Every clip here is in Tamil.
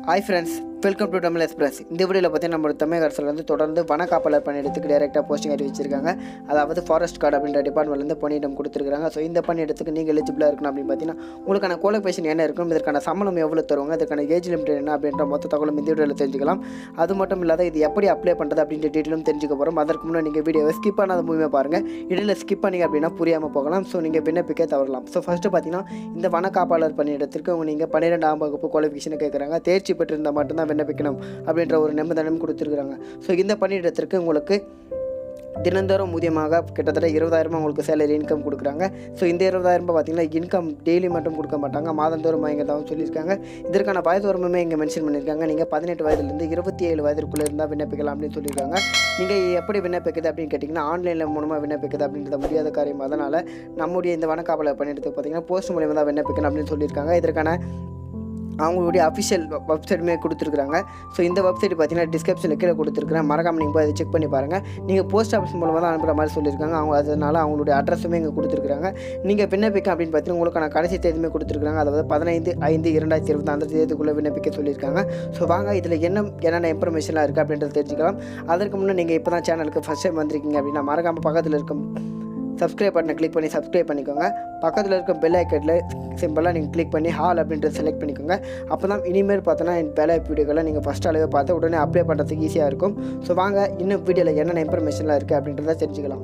hi friends welcome to Tamil Express இந்த வீடியோவில் பார்த்தீங்கன்னா நம்ம தமிழக அரசுல வந்து தொடர்ந்து வனக்காப்பலர் பணியிடத்துக்கு டேரெக்டாக போஸ்டிங் அறிவிச்சிருக்காங்க அதாவது ஃபாரஸ்ட் கார்டு அப்படின்ற டிபார்ட்மெண்ட்லேருந்து பணியிடம் கொடுத்துருக்காங்க ஸோ இந்த பணியிடத்துக்கு நீங்கள் எலிஜிபிளாக இருக்கணும் அப்படின்னு பார்த்தீங்கன்னா உங்களுக்கான குவாலிஃபிகேஷன் என்ன இருக்கும் இதற்கான சம்பளம் எவ்வளோ தருவாங்க இதற்கான ஏஜ் லிமிட் என்ன அப்படின்ற மொத்த தகவலும் இந்த வீடியோவில் தெரிஞ்சுக்கலாம் அது மட்டும் இல்லாத இது எப்படி அப்ளை பண்ணுறது அப்படின்ற டீட்டெயிலும் தெரிஞ்சுக்க போகிறோம் அதற்கு முன்னாடி நீங்கள் வீடியோவை ஸ்கிப் பண்ணாத மூவியாக பாருங்கள் இடையில ஸ்கிப் பண்ணீங்க அப்படின்னா புரியாமல் போகலாம் ஸோ நீங்கள் விண்ணப்பிக்க தவறலாம் ஸோ ஃபஸ்ட்டு பார்த்தீங்கன்னா இந்த வனக்காப்பாளர் பணியிடத்திற்கு உங்க நீங்கள் பன்னிரெண்டாம் வகுப்பு குவாலிஃபிகேஷனை கேட்குறாங்க தேர்ச்சி பெற்றிருந்தால் மட்டும்தான் விண்ணப்பிக்கணும் அப்படின்ற ஒரு நிபந்தனையும் கொடுத்துருக்குறாங்க ஸோ இந்த பணியிடத்திற்கு உங்களுக்கு தினந்தோறும் ஊதியமாக கிட்டத்தட்ட இருபதாயிரம் உங்களுக்கு சேலரி இன்கம் கொடுக்குறாங்க ஸோ இந்த இருபதாயிரம் ரூபாய் பார்த்தீங்கன்னா இன்கம் டெய்லி மட்டும் கொடுக்க மாட்டாங்க மாதந்தோறும் இங்கே தான் சொல்லியிருக்காங்க இதற்கான வயது வரம்புமே இங்கே மென்ஷன் பண்ணியிருக்காங்க நீங்கள் பதினெட்டு வயதுலேருந்து இருபத்தி ஏழு வயதிற்குள்ளே இருந்தால் விண்ணப்பிக்கலாம் அப்படின்னு சொல்லியிருக்காங்க நீங்கள் எப்படி விண்ணப்பிக்குது அப்படின்னு கேட்டிங்கன்னா ஆன்லைனில் மூலமாக விண்ணப்பிக்குது அப்படின்றது முடியாத காரியம் அதனால் நம்முடைய இந்த வனக்காவலர் பணியிடத்துக்கு பார்த்தீங்கன்னா போஸ்ட் மூலியமாக தான் விண்ணப்பிக்கணும் அப்படின்னு சொல்லியிருக்காங்க இதற்கான அவங்களுடைய அஃபிஷியல் வெப்சைட்டுமே கொடுத்துருக்குறாங்க ஸோ இந்த வெப்சைட் பார்த்தீங்கன்னா டிஸ்கிரிப்ஷனில் கீழே கொடுத்துருக்குறேன் மறக்காம நீங்கள் போய் அதை செக் பண்ணி பாருங்கள் நீங்கள் போஸ்ட் ஆஃபீஸ் மூலமாக தான் அனுப்புகிற மாதிரி சொல்லியிருக்காங்க அவங்க அதனால் அவங்களுடைய அட்ரஸுமே இங்கே கொடுத்துருக்குறாங்க நீங்கள் விண்ணப்பிக்க அப்படின்னு பார்த்தீங்கன்னா உங்களுக்கான கடைசி தேதியுமே கொடுத்துருக்காங்க அதாவது பதினைந்து ஐந்து இரண்டாயிரத்தி இருபத்தி அந்த தேதிக்குள்ளே விண்ணப்பிக்க சொல்லியிருக்காங்க ஸோ வாங்க இதில் என்ன என்னென்ன இன்ஃபர்மேஷன்லாம் இருக்குது அப்படின்றத தெரிஞ்சுக்கலாம் அதற்கு முன்னே நீங்கள் இப்போ தான் சேனலுக்கு ஃபஸ்ட் டைம் வந்திருக்கீங்க அப்படின்னா மறக்காமல் பக்கத்தில் இருக்கும் சப்ஸ்கிரைப் பட்டனை கிளிக் பண்ணி சப்ஸ்கிரைப் பண்ணிக்கோங்க பக்கத்தில் இருக்க பெல் ஐக்கனில் சிம்பிளாக நீங்கள் கிளிக் பண்ணி ஹால் அப்படின்றத செலக்ட் பண்ணிக்கோங்க அப்போ தான் இனிமேல் பார்த்தோன்னா இந்த வேலை வீடியோக்களை நீங்கள் ஃபஸ்ட் அளவே பார்த்து உடனே அப்ளை பண்ணுறதுக்கு ஈஸியாக இருக்கும் ஸோ வாங்க இன்னும் வீடியோவில் என்னென்ன இன்ஃபர்மேஷன்லாம் இருக்குது அப்படின்றத தெரிஞ்சுக்கலாம்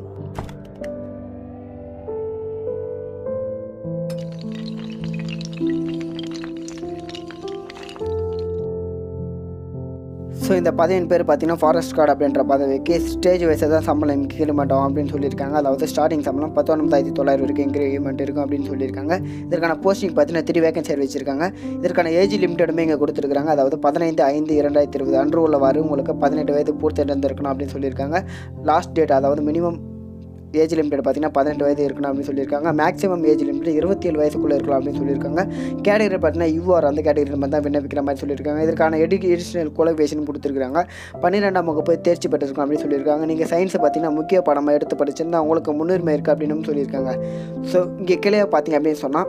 ஸோ இந்த பதவியின் பேர் பார்த்தீங்கன்னா ஃபாரஸ்ட் கார்டு அப்படின்ற பதவிக்கு ஸ்டேஜ் வைஸாக தான் சம்பளம் இன்க்ரிமெண்ட் ஆகும் அப்படின்னு சொல்லியிருக்காங்க அதாவது ஸ்டார்டிங் சம்பளம் பத்தொன்பதாயிரத்தி தொள்ளாயிரம் வரைக்கும் இன்க்ரிமெண்ட் இருக்கும் அப்படின்னு சொல்லியிருக்காங்க இதற்கான போஸ்டிங் பார்த்தீங்கன்னா த்ரீ வேகன்சி அறிவிச்சிருக்காங்க இதற்கான ஏஜ் லிமிட்டடுமே இங்கே கொடுத்துருக்காங்க அதாவது பதினைந்து ஐந்து இரண்டாயிரத்தி இருபது அன்று உள்ளவாறு உங்களுக்கு பதினெட்டு வயது பூர்த்தி இருந்திருக்கணும் அப்படின்னு சொல்லியிருக்காங்க லாஸ்ட் டேட் அதாவது மினிமம் ஏஜ் லிமிட்டட் பார்த்தீங்கன்னா பதினெட்டு வயது இருக்கணும் அப்படின்னு சொல்லியிருக்காங்க மேக்ஸிமம் ஏஜ் லிமிட் இருபத்தி ஏழு வயசுக்குள்ளே இருக்கலாம் அப்படின்னு சொல்லியிருக்காங்க கேட்டகரி பார்த்தீங்கன்னா யூஆர் அந்த கேட்டகரி மட்டும் தான் விண்ணப்பிக்கிற மாதிரி சொல்லியிருக்காங்க இதற்கான எஜுகேஷனல் குவாலிஃபிகேஷன் கொடுத்துருக்காங்க பன்னிரெண்டாம் வகுப்பு தேர்ச்சி பெற்றிருக்கோம் அப்படின்னு சொல்லியிருக்காங்க நீங்கள் சயின்ஸை பார்த்தீங்கன்னா முக்கிய பாடமாக எடுத்து படிச்சிருந்தா உங்களுக்கு முன்னுரிமை இருக்குது அப்படின்னு சொல்லியிருக்காங்க ஸோ இங்கே கிளையாக பார்த்தீங்க அப்படின்னு சொன்னால்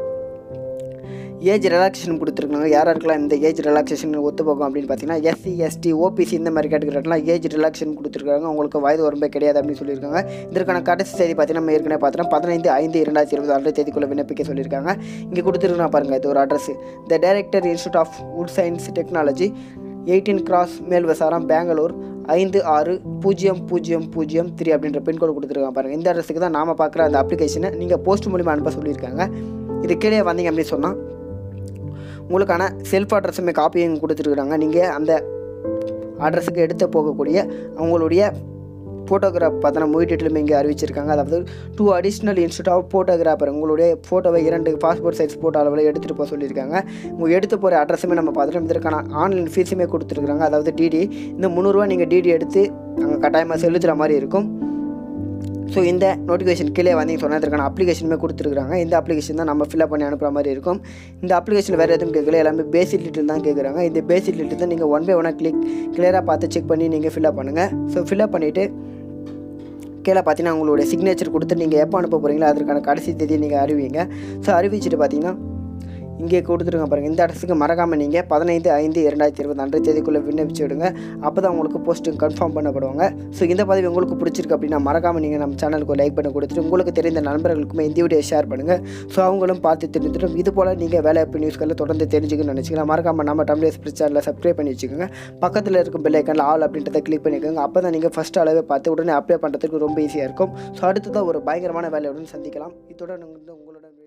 ஏஜ் ரிலாக்ஸேஷன் கொடுத்துருக்காங்க யார் யாருக்கெல்லாம் இந்த ஏஜ் ரிலாக்ஸேஷன் ஒத்து போகும் அப்படின்னு பார்த்தீங்கன்னா எஸ்சி எஸ்டி ஓபிசி இந்த மாதிரி கேட்டகரிலாம் ஏஜ் ரிலாக்ஸேஷன் கொடுத்துருக்காங்க உங்களுக்கு வயது வரம்பே கிடையாது அப்படின்னு சொல்லியிருக்காங்க இதற்கான கடைசி தேதி பார்த்தீங்கன்னா நம்ம ஏற்கனவே பார்த்தோன்னா பதினைந்து ஐந்து இரண்டாயிரத்தி இருபது ஆண்டு தேதிக்குள்ளே விண்ணப்பிக்க சொல்லியிருக்காங்க இங்கே கொடுத்துருக்கா பாருங்கள் இது ஒரு address the director Institute of Wood Science Technology eighteen cross Malleswaram Bangalore ஐந்து ஆறு பூஜ்ஜியம் பூஜ்ஜியம் பூஜ்ஜியம் த்ரீ அப்படின்ற பின்கோடு கொடுத்துருக்காங்க பாருங்கள் இந்த அட்ரஸுக்கு தான் நாம் பார்க்குற அந்த அப்ளிகேஷனை நீங்கள் போஸ்ட் மூலிமா அனுப்ப சொல்லியிருக்காங்க இது கீழே வந்தீங்க அப்படின்னு சொன்னால் உங்களுக்கான செல்ஃப் அட்ரஸுமே காப்பியும் கொடுத்துருக்குறாங்க நீங்கள் அந்த அட்ரஸுக்கு எடுத்து போகக்கூடிய அவங்களுடைய ஃபோட்டோகிராஃப் பார்த்தோன்னா மொழி டீட்டெயிலுமே இங்கே அறிவிச்சிருக்காங்க அதாவது two additional institute of photographer உங்களுடைய ஃபோட்டோவை இரண்டு பாஸ்போர்ட் சைஸ் ஃபோட்டோ அளவில் எடுத்துகிட்டு போக சொல்லியிருக்காங்க உங்கள் எடுத்து போகிற அட்ரஸுமே நம்ம பார்த்துட்டோம் இதற்கான ஆன்லைன் ஃபீஸுமே கொடுத்துருக்குறாங்க அதாவது டிடி இந்த முந்நூறுரூவா நீங்கள் டிடி எடுத்து அங்கே கட்டாயமாக செலுத்துகிற மாதிரி இருக்கும் ஸோ இந்த நோட்டிஃபிகேஷன் கீழே வந்தீங்க சொன்னால் இதற்கான அப்ளிகேஷனுமே கொடுத்துருக்காங்க இந்த அப்ளிகேஷன் தான் நம்ம ஃபில்அப் பண்ணி அனுப்புகிற மாதிரி இருக்கும் இந்த அப்ளிகேஷன் வேறு எதுவும் கேட்கல எல்லாமே பேசிக் டீட்டெயில் தான் கேட்குறாங்க இந்த பேசிக் டீட்டெயில் தான் நீங்கள் ஒன் பை ஒன்னாக கிளிக் கிளியராக பார்த்து செக் பண்ணி நீங்கள் ஃபில்அப் பண்ணுங்கள் ஸோ ஃபில்அப் பண்ணிவிட்டு கீழே பார்த்தீங்கன்னா உங்களுடைய சிக்னேச்சர் கொடுத்து நீங்கள் எப்போ அனுப்ப போகிறீங்களோ அதற்கான கடைசி தேதியை நீங்கள் அறிவிங்க ஸோ அறிவிச்சிட்டு பார்த்தீங்கன்னா இங்கே கொடுத்துருங்க பாருங்கள் இந்த அட்ரஸுக்கு மறக்காமல் நீங்கள் பதினைந்து ஐந்து இரண்டாயிரத்தி இருபது அன்றைய தேதிக்குள்ளே விண்ணப்பிச்சு விடுங்க அப்போ தான் உங்களுக்கு போஸ்ட்டு கன்ஃபார்ம் பண்ணப்படுவாங்க ஸோ இந்த பதவி உங்களுக்கு பிடிச்சிருக்கு அப்படின்னா மறக்காமல் நீங்கள் நம்ம சேனலுக்கு லைக் பண்ணி கொடுத்துட்டு உங்களுக்கு தெரிந்த நண்பர்களுக்குமே இந்த வீடியோ ஷேர் பண்ணுங்கள் ஸோ அவங்களும் பார்த்து தெரிஞ்சுட்டும் இது போல் நீங்கள் வேலைவாய்ப்பு நியூஸ்களை தொடர்ந்து தெரிஞ்சுக்கணும்னு நினச்சிக்கலாம் மறக்காமல் நம்ம தமிழ் எக்ஸ்பிரஸ் சேனலில் சப்ஸ்கிரைப் பண்ணி வச்சுக்கோங்க பக்கத்தில் இருக்கும் பெல் ஐக்கனில் ஆல் அப்படின்றத கிளிக் பண்ணிக்கோங்க அப்போ தான் நீங்கள் ஃபஸ்ட் அளவே பார்த்து உடனே அப்ளை பண்ணுறதுக்கு ரொம்ப ஈஸியாக இருக்கும் ஸோ அடுத்ததாக ஒரு பயங்கரமான வேலையுடன் சந்திக்கலாம் இத்துடன் உங்களோட